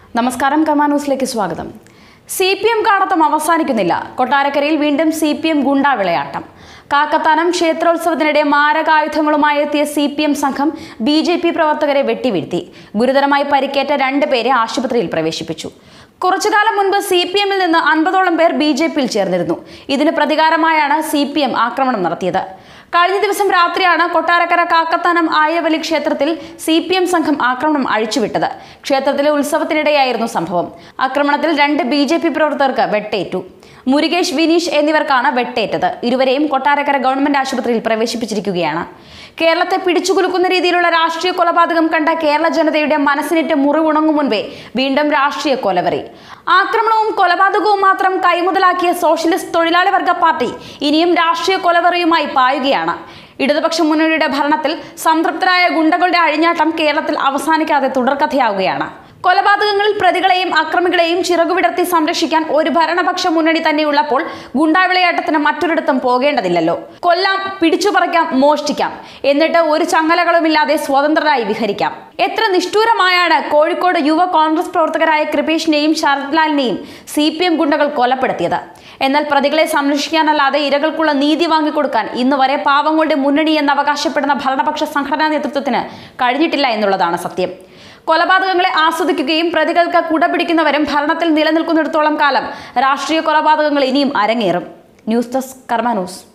നമസ്കാരം കർമ്മ ന്യൂസിലേക്ക് സ്വാഗതം സി പി എം കാടത്തം അവസാനിക്കുന്നില്ല കൊട്ടാരക്കരയിൽ വീണ്ടും സി പി എം ഗുണ്ടാ വിളയാട്ടം കാക്കത്താനം ക്ഷേത്രോത്സവത്തിനിടെ മാരകായുധങ്ങളുമായി എത്തിയ സി പി എം സംഘം ബി ജെ പി പ്രവർത്തകരെ വെട്ടിവീഴ്ത്തി ഗുരുതരമായി പരിക്കേറ്റ രണ്ട് പേരെ ആശുപത്രിയിൽ പ്രവേശിപ്പിച്ചു കുറച്ചുകാലം മുൻപ് സി പി എമ്മിൽ നിന്ന് അൻപതോളം പേർ ബി ജെ പിയിൽ ചേർന്നിരുന്നു ഇതിന് പ്രതികാരമായാണ് സി പി എം ആക്രമണം നടത്തിയത് കഴിഞ്ഞ ദിവസം രാത്രിയാണ് കൊട്ടാരക്കര കാക്കത്താനം ആയിരവലി ക്ഷേത്രത്തിൽ സി പി എം സംഘം ആക്രമണം അഴിച്ചുവിട്ടത് ക്ഷേത്രത്തിലെ ഉത്സവത്തിനിടെയായിരുന്നു സംഭവം ആക്രമണത്തിൽ രണ്ട് ബി ജെ പി പ്രവർത്തകർക്ക് വെട്ടേറ്റു മുരുകേഷ് വിനീഷ് എന്നിവർക്കാണ് വെട്ടേറ്റത് ഇരുവരെയും കൊട്ടാരക്കര ഗവൺമെന്റ് ആശുപത്രിയിൽ പ്രവേശിപ്പിച്ചിരിക്കുകയാണ് കേരളത്തെ പിടിച്ചുകുലുക്കുന്ന രീതിയിലുള്ള രാഷ്ട്രീയ കൊലപാതകം കണ്ട കേരള ജനതയുടെ മനസ്സിനേറ്റ് മുറിവുണങ്ങും മുൻപേ വീണ്ടും രാഷ്ട്രീയ കൊലവറി ആക്രമണവും കൊലപാതകവും മാത്രം കൈമുതലാക്കിയ സോഷ്യലിസ്റ്റ് തൊഴിലാളി വർഗ പാർട്ടി ഇനിയും രാഷ്ട്രീയ കൊലവറിയുമായി പായുകയാണ് ഇടതുപക്ഷ മുന്നണിയുടെ ഭരണത്തിൽ സംതൃപ്തരായ ഗുണ്ടകളുടെ അഴിഞ്ഞാട്ടം കേരളത്തിൽ അവസാനിക്കാതെ തുടർക്കഥയാവുകയാണ് കൊലപാതകങ്ങളിൽ പ്രതികളെയും അക്രമികളെയും ചിറകുവിടർത്തി സംരക്ഷിക്കാൻ ഒരു ഭരണപക്ഷ മുന്നണി തന്നെയുള്ളപ്പോൾ ഗുണ്ടാവിളയാട്ടത്തിന് മറ്റൊരിടത്തും പോകേണ്ടതില്ലല്ലോ കൊല്ലാം പിടിച്ചുപറിക്കാം മോഷ്ടിക്കാം എന്നിട്ട് ഒരു ചങ്ങലകളുമില്ലാതെ സ്വതന്ത്രരായി വിഹരിക്കാം എത്ര നിഷ്ഠൂരമായാണ് കോഴിക്കോട് യുവ കോൺഗ്രസ് പ്രവർത്തകരായ കൃപേഷിനെയും ശരത്ലാലിനെയും സി പി എം ഗുണ്ടകൾ കൊലപ്പെടുത്തിയത് എന്നാൽ പ്രതികളെ സംരക്ഷിക്കാനല്ലാതെ ഇരകൾക്കുള്ള നീതി വാങ്ങിക്കൊടുക്കാൻ ഇന്ന് വരെ പാവങ്ങളുടെ മുന്നണി എന്ന് അവകാശപ്പെടുന്ന ഭരണപക്ഷ സംഘടനാ നേതൃത്വത്തിന് കഴിഞ്ഞിട്ടില്ല എന്നുള്ളതാണ് സത്യം കൊലപാതകങ്ങളെ ആസ്വദിക്കുകയും പ്രതികൾക്ക് കുടപിടിക്കുന്നവരും ഭരണത്തിൽ നിലനിൽക്കുന്നിടത്തോളം കാലം രാഷ്ട്രീയ കൊലപാതകങ്ങൾ ഇനിയും അരങ്ങേറും ന്യൂസ് ഡെസ്ക് കർമ്മ ന്യൂസ്